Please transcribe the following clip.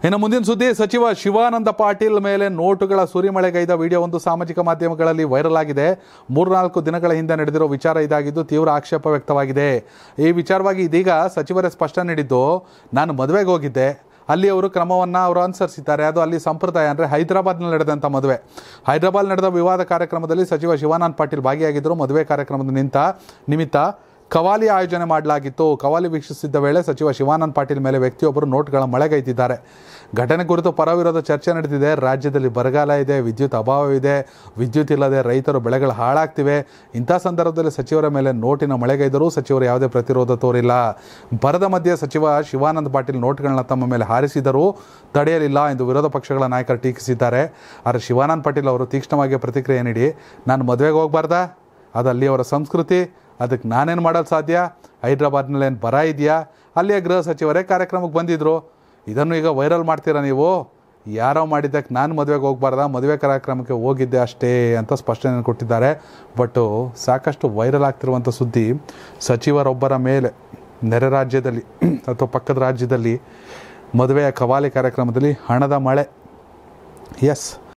ಇನ್ನು ಮುಂದಿನ ಸುದ್ದಿ ಸಚಿವ ಶಿವಾನಂದ ಪಾಟೀಲ್ ಮೇಲೆ ನೋಟುಗಳ ಸುರಿಮಳೆಗೈದ ವಿಡಿಯೋ ಒಂದು ಸಾಮಾಜಿಕ ಮಾಧ್ಯಮಗಳಲ್ಲಿ ವೈರಲ್ ಆಗಿದೆ ಮೂರ್ನಾಲ್ಕು ದಿನಗಳ ಹಿಂದೆ ನಡೆದಿರೋ ವಿಚಾರ ಇದಾಗಿದ್ದು ತೀವ್ರ ಆಕ್ಷೇಪ ವ್ಯಕ್ತವಾಗಿದೆ ಈ ವಿಚಾರವಾಗಿ ಇದೀಗ ಸಚಿವರೇ ಸ್ಪಷ್ಟನೆ ನೀಡಿದ್ದು ನಾನು ಮದುವೆಗೆ ಹೋಗಿದ್ದೆ ಅಲ್ಲಿ ಅವರು ಕ್ರಮವನ್ನು ಅವರು ಅನುಸರಿಸಿದ್ದಾರೆ ಅದು ಅಲ್ಲಿ ಸಂಪ್ರದಾಯ ಅಂದರೆ ಹೈದರಾಬಾದ್ನಲ್ಲಿ ನಡೆದಂಥ ಮದುವೆ ಹೈದರಾಬಾದ್ ನಡೆದ ವಿವಾದ ಕಾರ್ಯಕ್ರಮದಲ್ಲಿ ಸಚಿವ ಶಿವಾನಂದ ಪಾಟೀಲ್ ಭಾಗಿಯಾಗಿದ್ದರು ಮದುವೆ ಕಾರ್ಯಕ್ರಮದ ನಿಂತ ನಿಮಿತ್ತ ಕವಾಲಿ ಆಯೋಜನೆ ಮಾಡಲಾಗಿತ್ತು ಕವಾಲಿ ವೀಕ್ಷಿಸಿದ್ದ ವೇಳೆ ಸಚಿವ ಶಿವಾನಂದ ಪಾಟೀಲ್ ಮೇಲೆ ವ್ಯಕ್ತಿಯೊಬ್ಬರು ನೋಟ್ಗಳ ಮಳೆಗೈದಿದ್ದಾರೆ ಘಟನೆ ಕುರಿತು ಪರವಿರೋಧ ಚರ್ಚೆ ನಡೆದಿದೆ ರಾಜ್ಯದಲ್ಲಿ ಬರಗಾಲ ಇದೆ ವಿದ್ಯುತ್ ಅಭಾವವಿದೆ ವಿದ್ಯುತ್ ಇಲ್ಲದೆ ರೈತರು ಬೆಳೆಗಳು ಹಾಳಾಗ್ತಿವೆ ಇಂಥ ಸಂದರ್ಭದಲ್ಲಿ ಸಚಿವರ ಮೇಲೆ ನೋಟಿನ ಮಳೆಗೈದರೂ ಸಚಿವರು ಯಾವುದೇ ಪ್ರತಿರೋಧ ತೋರಿಲ್ಲ ಬರದ ಮಧ್ಯೆ ಸಚಿವ ಶಿವಾನಂದ ಪಾಟೀಲ್ ನೋಟ್ಗಳನ್ನ ತಮ್ಮ ಮೇಲೆ ಹಾರಿಸಿದರೂ ತಡೆಯಲಿಲ್ಲ ಎಂದು ವಿರೋಧ ಪಕ್ಷಗಳ ನಾಯಕರು ಟೀಕಿಸಿದ್ದಾರೆ ಆದರೆ ಶಿವಾನಂದ ಪಾಟೀಲ್ ಅವರು ತೀಕ್ಷ್ಣವಾಗಿ ಪ್ರತಿಕ್ರಿಯೆ ನೀಡಿ ನಾನು ಮದುವೆಗೆ ಹೋಗ್ಬಾರ್ದಾ ಅದು ಅಲ್ಲಿಯವರ ಸಂಸ್ಕೃತಿ ಅದಕ್ಕೆ ನಾನೇನು ಮಾಡೋದು ಸಾಧ್ಯ ಹೈದ್ರಾಬಾದ್ನಲ್ಲಿ ಏನು ಬರ ಇದೆಯಾ ಅಲ್ಲಿಯ ಗೃಹ ಸಚಿವರೇ ಕಾರ್ಯಕ್ರಮಕ್ಕೆ ಬಂದಿದ್ದರು ಇದನ್ನು ಈಗ ವೈರಲ್ ಮಾಡ್ತೀರಾ ನೀವು ಯಾರೋ ಮಾಡಿದ್ದಕ್ಕೆ ನಾನು ಮದುವೆಗೆ ಹೋಗ್ಬಾರ್ದ ಮದುವೆ ಕಾರ್ಯಕ್ರಮಕ್ಕೆ ಹೋಗಿದ್ದೆ ಅಷ್ಟೇ ಅಂತ ಸ್ಪಷ್ಟನೆ ಕೊಟ್ಟಿದ್ದಾರೆ ಬಟ್ಟು ಸಾಕಷ್ಟು ವೈರಲ್ ಆಗ್ತಿರುವಂಥ ಸುದ್ದಿ ಸಚಿವರೊಬ್ಬರ ಮೇಲೆ ನೆರೆ ರಾಜ್ಯದಲ್ಲಿ ಅಥವಾ ಪಕ್ಕದ ರಾಜ್ಯದಲ್ಲಿ ಮದುವೆಯ ಕವಾಲಿ ಕಾರ್ಯಕ್ರಮದಲ್ಲಿ ಹಣದ ಮಳೆ ಎಸ್